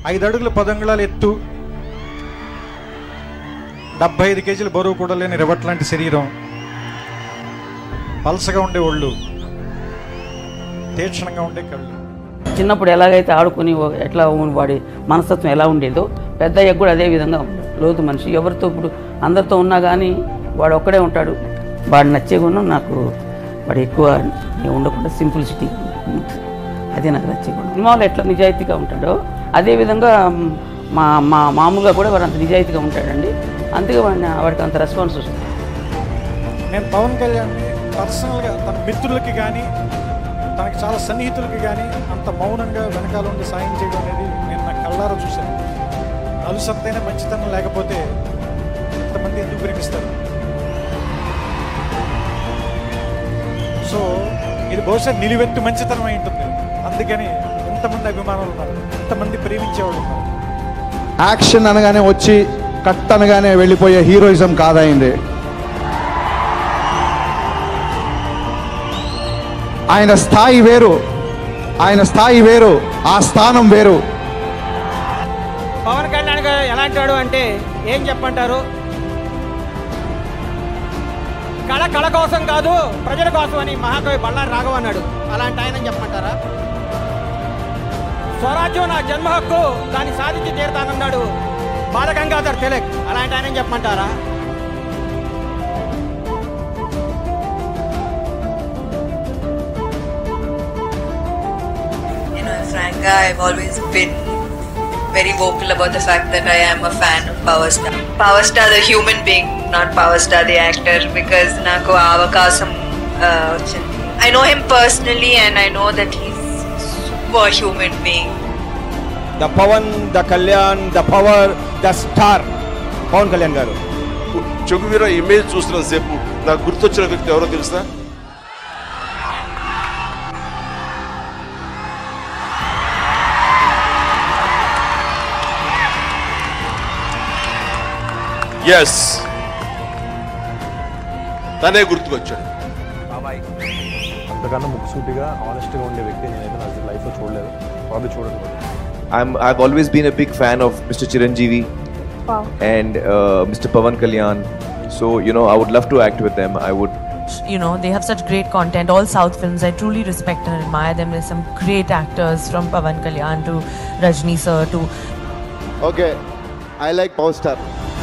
ఐదు అడుగుల పదంగుళాల ఎత్తు డెబ్బై ఐదు కేజీల బరువు కూడా లేని రివట్ లాంటి శరీరం పలసగా ఉండే ఒళ్ళు తీక్షణంగా ఉండే కళ్ళు చిన్నప్పుడు ఎలాగైతే ఆడుకుని ఓ- ఎట్లా ఉ- వాడి మనస్తత్వం ఎలా ఉండేదో పెద్ద అయ్యకు కూడా అదే విధంగా ఉంటాడు లోతు మనిషి ఎవరితో ఇప్పుడు అందరితో ఉన్నా కానీ వాడు ఒక్కడే ఉంటాడు వాడు నచ్చే గుణం నాకు వాడు ఎక్కువ ఉండకుండా సింప్లిసిటీ అదే నాకు నచ్చే గుణం సినిమాలో ఎట్లా నిజాయితీగా ఉంటాడో అదే విధంగా మ్, మా మా మామూలుగా కూడా వాడు అంత నిజాయితీగా ఉంటాడండి అందుకే వాడిని వాడికి అంత రెస్పాన్స్ వస్తుంది నేను పవన్ కళ్యాణ్ పర్సనల్గా తన మిత్రులకి కానీ తనకి చాలా సన్నిహితులకి కానీ అంత మౌనంగా వెనకాల ఉండి సాయం చేయడం అనేది నేను నా కళ్ళారా చూశాను అలుసత్తైన మంచితనం లేకపోతే ఎంతమంది ఎందుకు ప్రేమిస్తారు సో ఇది బహుశా నిలువెత్తు మంచితనం అయి ఉంటుంది అందుకని ఎంతమంది అభిమానులు ఉన్నారు ఎంతమంది ప్రేమించేవాళ్ళు ఉన్నారు యాక్షన్ అనగానే వచ్చి కట్ అనగానే వెళ్ళిపోయే హీరోయిజం కాదైంది ఆయన స్థాయి వేరు ఆయన స్థాయి వేరు ఆ స్థానం వేరు పవన్ కళ్యాణ్ గారు ఎలాంటి వాడు అంటే ఏం చెప్పంటారు కళ కళ కోసం కాదు ప్రజల కోసం అని మహాకవి బళ్ళారి రాఘవ అన్నాడు అలాంటి ఆయన చెప్పమంటారా స్వరాజ్యం నా జన్మ హక్కు దాన్ని సాధించి తీరుతానన్నాడు బాలగంగాధర్ తిలక్ అలాంటి ఆయన చెప్పమంటారా You know, Franca, I've always been very vocal about the fact that I am a fan of Power Star. Power Star, the human being, not Power Star, the actor, because నాకు ఆ అవకాశం uh, వచ్చింది I know him personally and I know that he's super human being. The Pawan the Kalyan the power the star Pawan Kalyan garu Che Guevara image చూస్తున్న సేపు నాకు గుర్తొచ్చిన వ్యక్తి ఎవరో తెలుసా ఎస్ తనే గుర్తుకొచ్చాడు అంతకన్నా ముక్కుసూటిగా ఆనెస్ట్గా ఉండే వ్యక్తి నేనైతే నా లైఫ్లో చూడలేదు ప్రాబ్లీ చూడను కూడా I'm I've always been a big fan of Mr. Chiranjeevi and uh, Mr. Pavan Kalyan. So you know, I would love to act with them. I would. you know they have such great content all south films i truly respect and admire them there's some great actors from pavan kalyan to rajni sir to okay I like power star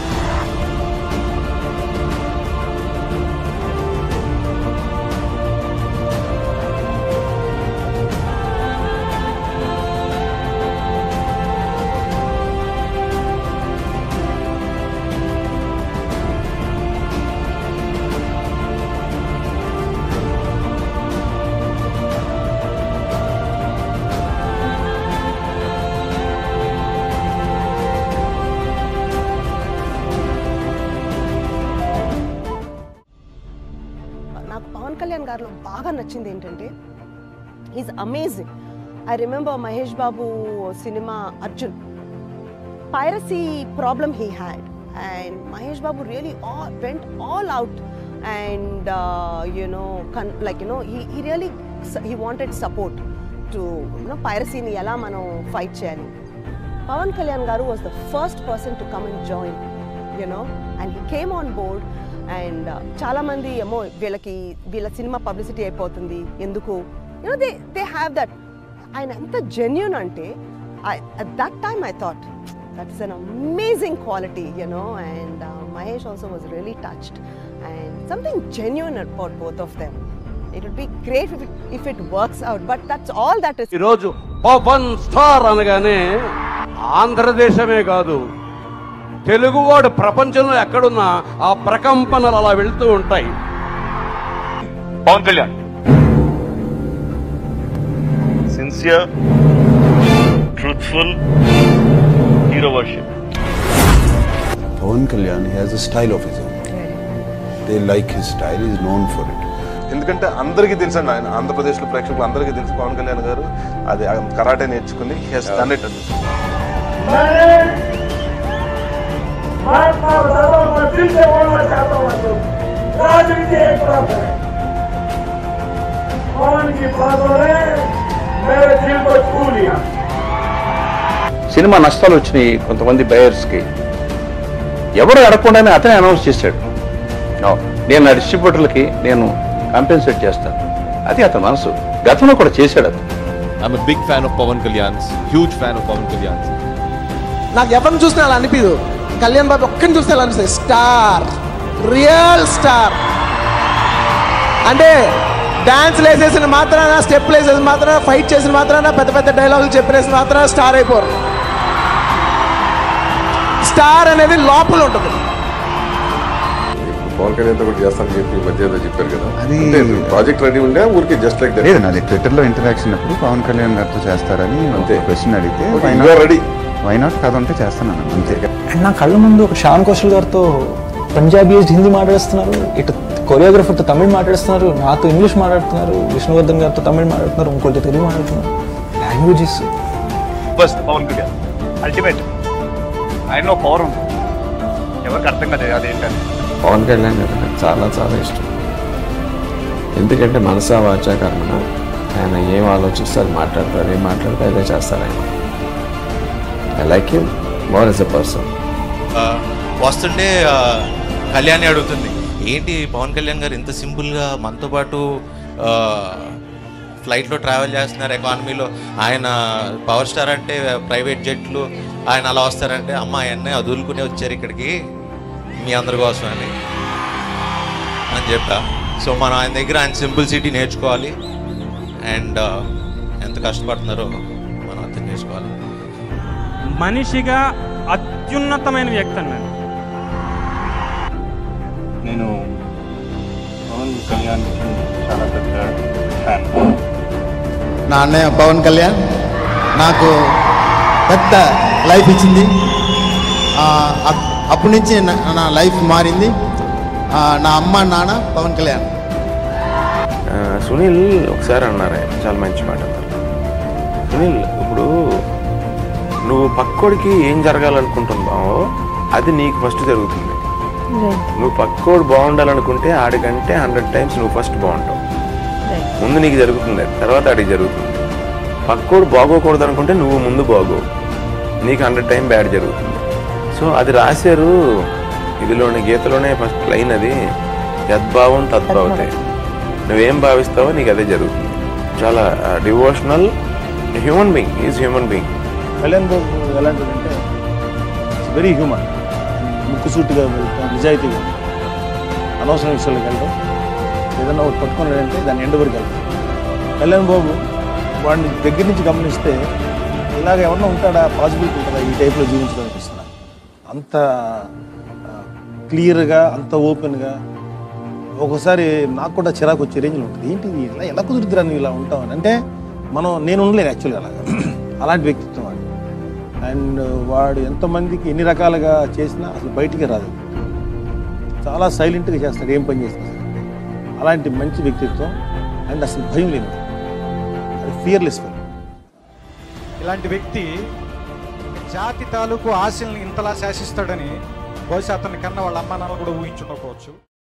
నాకు పవన్ కళ్యాణ్ గారిలో బాగా నచ్చింది ఏంటంటే is amazing I remember Mahesh Babu cinema Arjun piracy problem he had and Mahesh Babu really all went all out and you know can like you know he he really he wanted support to you know పైరసీని ఎలా మనం fight చేయాలి Pawan Kalyan garu was the first person to come and join you know and he came on board and చాలామంది ఏమో వీళ్ళకి వీళ్ళ cinema publicity అయిపోతుంది ఎందుకు you know they they have that ఆయన ఎంత జెన్యున్ అంటే at that time I thought that's an amazing quality you know and Mahesh also was really touched and something genuine about both of them it would be great if it if it works out but that's all that is ఈరోజు Pawan star అనగానే ఆంధ్రదేశమే కాదు తెలుగువాడు ప్రపంచంలో ఎక్కడున్నా ఆ ప్రకంపనలు అలా వెళ్తూ ఉంటాయి Pawan Kalyan sincere truthful hero worship Pawan Kalyan, he has a style of his own. They like his style, he is known for it. ఎందుకంటే అందరికీ తెలుసు అండి ఆయన ఆంధ్రప్రదేశ్లో ప్రేక్షకులు అందరికీ తెలుసు పవన్ కళ్యాణ్ గారు అది ఆ కరాటే నేర్చుకుని హెస్ డన్ ఇట్ అండి महात्मा बताओ मैं फिर से बोलना चाहता हूँ आपको राजनीति एक तरफ है कौन की बातों ने मेरे दिल को छू लिया సినిమా నష్టాలు వచ్చినాయి కొంతమంది బయర్స్కి ఎవరు అడగకుండానే అతనే అనౌన్స్ చేశాడు "No, నేను నా డిస్ట్రిబ్యూటర్లకి నేను కాంపెన్సేట్ చేస్తాను అది అతని మనసు గతంలో కూడా చేశాడు అతను I'm a big fan of Pawan Kalyan's, huge fan of Pawan Kalyan's. నాకు ఎవరిని చూసినా అలా అనిపించదు కళ్యాణ్ బాబు ఒక్కరిని చూస్తే అలా అనిపిస్తుంది స్టార్ రియల్ స్టార్ అంటే డాన్స్ వేసేసిన మాత్రాన స్టెప్ వేసేసిన మాత్రాన ఫైట్ చేసిన మాత్రాన పెద్ద పెద్ద డైలాగులు చెప్పేసిన మాత్రాన స్టార్ అయిపోరు స్టార్ అనేది లోపల ఉంటుంది పవన్ కళ్యాణ్ తో కూడా చేస్తానని చెప్పి ఈ మధ్య ఏదో చెప్పారు కదా అది- అంటే ప్రాజెక్ట్ రెడీ ఉండే ఊరికి జస్ట్ లైక్ లేదు నాది ట్విట్టర్లో ఇంటరాక్షన్ అప్పుడు పవన్ కళ్యాణ్ గారితో చేస్తారని అంతే క్వశ్చన్ అడిగితే Okay, you are ready. Why not కథ ఉంటే చేస్తాను అంతే అండ్ నా కళ్ళ ముందు ఒక శ్యామ్ కౌశల్ గారితో పంజాబీ హిందీ మాట్లాడుతున్నారు ఇటు కొరియోగ్రఫర్తో తమిళ్ మాట్లాడుతున్నారు నాతో ఇంగ్లీష్ మాట్లాడుతున్నారు విష్ణువర్ధన్ గారితో తమిళ్ మాట్లాడుతున్నారు ఇంకోటి తెలుగు మాట్లాడుతున్నారు languages first Pawan Kalyan ultimate ఆయనలో పవర్ ఉంది ఎవరికి అర్థం కాదు అదేంటని పవన్ కళ్యాణ్ గారు నాకు చాలా చాలా ఇష్టం ఎందుకంటే మనసా వాచా కర్మన ఆయన ఏం ఆలోచిస్తే అది మాట్లాడతారు ఏం మాట్లాడితే అదే చేస్తారు ఆయన I like him more as a person ఆ, వస్తుంటే ఆ, కళ్యాణి అడుగుతుంది ఏంటి పవన్ కళ్యాణ్ గారు ఇంత సింపుల్గా మనతో పాటు ఆ, ఫ్లైట్లో ట్రావెల్ చేస్తున్నారు ఎకానమీలో ఆయన పవర్ స్టార్ అంటే ప్రైవేట్ జెట్లు ఆయన అలా వస్తారంటే అమ్మ ఆయన్ని అదులుకునే వచ్చారు ఇక్కడికి మీ అందరి కోసం అని అని చెప్పా సో మనం ఆయన దగ్గర ఆయన సింపుల్సిటీ నేర్చుకోవాలి అండ్ ఎంత కష్టపడుతున్నారో మనం అర్థం చేసుకోవాలి మనిషిగా అత్యున్నతమైన వ్యక్తి అన్నాడు నేను పవన్ కళ్యాణ్ చాలా పెద్ద ఫ్యాన్ నా అన్నయ్య పవన్ కళ్యాణ్ నాకు పెద్ద లైఫ్ ఇచ్చింది ఆ, అప్- అప్పటి నుంచి నా- నా లైఫ్ మారింది ఆ, నా అమ్మ నాన్న పవన్ కళ్యాణ్ ఆ, సునీల్ ఒకసారి అన్నారు ఆయన చాలా మంచి మాట అన్నారు సునీల్ ఇప్పుడు నువ్వు పక్కోడికి ఏం జరగాలనుకుంటున్నావో అది నీకు ఫస్ట్ జరుగుతుంది నువ్వు పక్కోడు బాగుండాలనుకుంటే ఆడికంటే హండ్రెడ్ టైమ్స్ నువ్వు ఫస్ట్ బాగుంటావు ముందు నీకు జరుగుతుంది అది, తర్వాత ఆడికి జరుగుతుంది పక్కోడు బాగోకూడదు అనుకుంటే నువ్వు ముందు బాగోవు నీకు హండ్రెడ్ టైం బ్యాడ్ జరుగుతుంది సో అది రాశారు ఇదిలోని గీతలోనే ఫస్ట్ లైన్ అది యద్భావం తద్భావతే నువ్వేం భావిస్తావో నీకు అదే జరుగుతుంది చాలా devotional human being is human being Kalyan Babu ఎలాంటిదంటే వెరీ హ్యూమన్ ముక్కుసూటిగా వెళ్తాం నిజాయితీగా అనవసరం విషయాలకు వెళ్ళడం ఏదన్నా ఒకటి పట్టుకున్నాడంటే దాన్ని ఎండ వరకు వెళ్తాం కళ్యాణ్ బాబు వాడిని దగ్గర నుంచి గమనిస్తే ఇలాగ ఎవరన్నా ఉంటాడా పాసిబిలిటీ ఉంటుందా ఈ టైప్లో జీవించడం అనిపిస్తుంది అంత క్లియర్గా అంత ఓపెన్గా ఒక్కోసారి నాకు కూడా చిరాకు వచ్చే రేంజ్లో ఉంటుంది ఏంటి ఇది ఇలా ఎలా కుదురుతురా నువ్వు ఇలా ఉంటావు అని అంటే మనం నేను ఉండలేను యాక్చువల్గా అలాగా అలాంటి వ్యక్తిత్వం వాడు అండ్ వాడు ఎంతమందికి ఎన్ని రకాలుగా చేసినా అసలు బయటికి రాదు చాలా సైలెంట్గా చేస్తాడు ఏం పని చేసినా సరే. అలాంటి మంచి వ్యక్తిత్వం అండ్ అసలు భయం లేదు అది ఫియర్లెస్ ఫెల్ ఇలాంటి వ్యక్తి జాతి తాలూకు ఆశల్ని ఇంతలా శాసిస్తాడని బహుశా అతని కన్నా వాళ్ళ అమ్మా నాన్న కూడా ఊహించుండకపోవచ్చు